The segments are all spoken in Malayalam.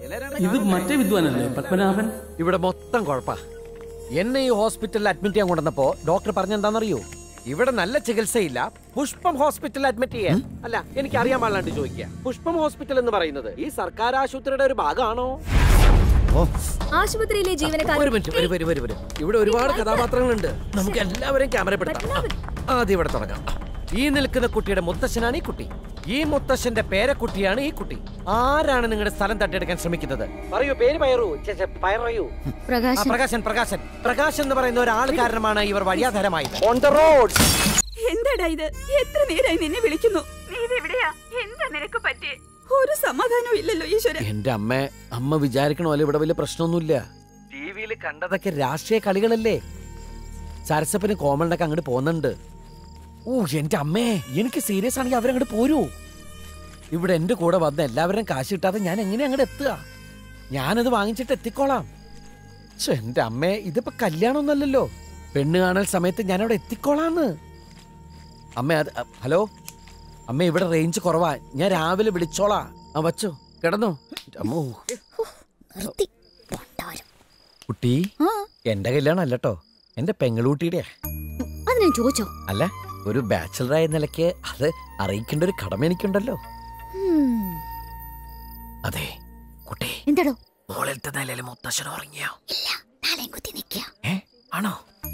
ഇത് മറ്റേ വിദ്വാനല്ലേ പത്മനാഭൻ ഇവിടെ മൊത്തം കുഴപ്പാ എന്നെ ഈ ഹോസ്പിറ്റലിൽ അഡ്മിറ്റ് ചെയ്യാൻ കൊണ്ടുവന്നപ്പോ ഡോക്ടർ പറഞ്ഞെന്താണെന്നറിയോ ഇവിടെ നല്ല ചികിത്സയില്ല പുഷ്പം ഹോസ്പിറ്റലിൽ അഡ്മിറ്റ് ചെയ്യാൻ അല്ല എനിക്ക് അറിയാൻ പാടില്ലാണ്ട് ചോദിക്കുക പുഷ്പം ഹോസ്പിറ്റൽ എന്ന് പറയുന്നത് ഈ സർക്കാർ ആശുപത്രിയുടെ ഒരു ഭാഗമാണോ ആശുപത്രിയിലെ ജീവനക്കാർ ഒരു മിനിറ്റ് ഒരു വരും വരും വരും ഇവിടെ ഒരുപാട് കഥാപാത്രങ്ങളുണ്ട് നമുക്ക് എല്ലാവരെയും ക്യാമറപ്പെടുത്താം ആ, ആദ്യം ഇവിടെ തുടങ്ങാം ഈ നിൽക്കുന്ന കുട്ടിയുടെ മുത്തശ്ശനാണ് ഈ കുട്ടി ഈ മുത്തശ്ശന്റെ പേരക്കുട്ടിയാണ് ഈ കുട്ടി ആരാണ് നിങ്ങളുടെ സ്ഥലം തട്ടിയെടുക്കാൻ ശ്രമിക്കുന്നത് പറയൂ പേര് പയറൂ ഛെ, ഛെ, പറയൂ ആ, പ്രകാശൻ പ്രകാശൻ പ്രകാശൻ പ്രകാശൻ എന്ന് പറയുന്ന ഒരാൾ കാരണമാണ് ഇവർ വഴിയാധാരമായത് ഓൺ ദ റോഡ് എന്താടാ ഇത് എത്ര നേരായി നിന്നെ വിളിക്കുന്നു നീ ഇതെവിടെയാ എന്താ നിനക്ക് പറ്റിയേ ഒരു സമാധാനവും ഇല്ലല്ലോ ഈശ്വര എന്റെ അമ്മ അമ്മ വിചാരിക്കണ പോലെ ഇവിടെ വലിയ പ്രശ്നമൊന്നുമില്ല ടിവിയിൽ കണ്ടതൊക്കെ രാഷ്ട്രീയ കളികളല്ലേ സരസപ്പന് കോമളിനൊക്കെ അങ്ങോട്ട് പോകുന്നുണ്ട് ഓ എന്റെ അമ്മേ എനിക്ക് സീരിയസ് ആണെങ്കിൽ അവരങ്ങോട്ട് പോരൂ ഇവിടെ എന്റെ കൂടെ വന്ന എല്ലാവരും കാശ് കിട്ടാതെ ഞാൻ എങ്ങനെ അങ്ങോട്ട് എത്തുക ഞാനത് വാങ്ങിച്ചിട്ട് എത്തിക്കോളാം ഛെ, എന്റെ അമ്മേ ഇതിപ്പോ കല്യാണമൊന്നുമല്ലല്ലോ പെണ്ണ് കാണൽ സമയത്ത് ഞാനവിടെ എത്തിക്കോളാന്ന് അമ്മ അത് അ, ഹലോ അമ്മ ഇവിടെ റേഞ്ച് കുറവാ ഞാൻ രാവിലെ വിളിച്ചോളാ ആ വച്ചോ കിടന്നോ അമ്മോ നിർത്തി പൊട്ടാരം കുട്ടി ആ എന്റെ കല്യാണം അല്ലട്ടോ എന്റെ പെങ്ങളൂട്ടിയുടെ അത് ഞാൻ ചോദിച്ചോ അല്ല ഒരു ബാച്ചലറായ നിലയ്ക്ക് അത് അറിയിക്കേണ്ട ഒരു കടമ എനിക്കുണ്ടല്ലോ ഉം. അതെ കുട്ടി എന്താടോ മോളിലത്തെ നിലയിൽ മുത്തശ്ശൻ ഉറങ്ങിയോ ഇല്ല നാളെയും കുത്തി നിക്ക ഏ ആണോ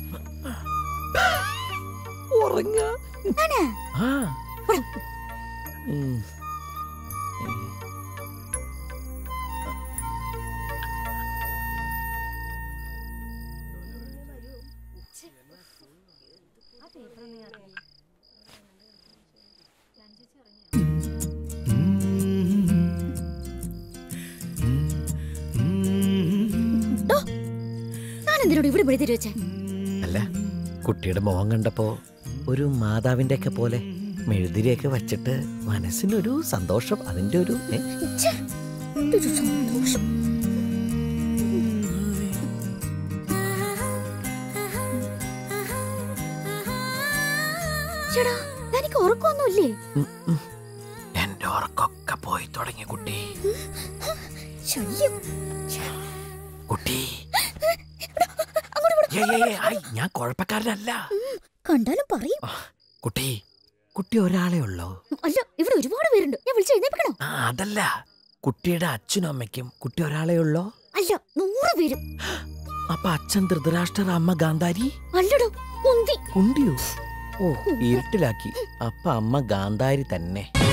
ഉറങ്ങ ആ ഉം. ഞാൻ എന്തിനോട് ഇവിടെ വിളിച്ചിട്ട് വെച്ചേ അല്ല കുട്ടിയുടെ മുഖം കണ്ടപ്പോ ഒരു മാതാവിന്റെ ഒക്കെ പോലെ മെഴുതിരിയൊക്കെ വച്ചിട്ട് മനസ്സിനൊരു സന്തോഷം അതിന്റെ ഒരു ഏ? ഛെ, എന്തൊരു സന്തോഷം ചേടാ തനിക്ക് ഉറക്കമൊന്നുമില്ലേ ഉം, ഉം. എന്റെ ഉറക്കൊക്കെ പോയി തുടങ്ങി കുട്ടി ശല്യം കുട്ടി ഏയ് ഏയ് ഏയ്, ആയ്, ഞാൻ കുഴപ്പക്കാരനല്ല കണ്ടാലും പറയും ആ, കുട്ടി കുട്ടി ഒരാളെ ഉള്ളോ അല്ല ഇവിടെ ഒരുപാട് പേരുണ്ട് ഞാൻ വിളിച്ച് എഴുന്നേപ്പിക്കണോ ആ അതല്ല കുട്ടിയുടെ അച്ഛനും അമ്മയ്ക്കും കുട്ടി ഒരാളെ ഉള്ളോ അല്ല നൂറ് പേരും അപ്പൊ അച്ഛൻ ധൃതരാഷ്ട്ര അമ്മ ഗാന്ധാരി അല്ലടോ ഉന്തി കുണ്ടിയോ ഓ ഇരുട്ടിലാക്കി അപ്പൊ അമ്മ ഗാന്ധാരി തന്നെ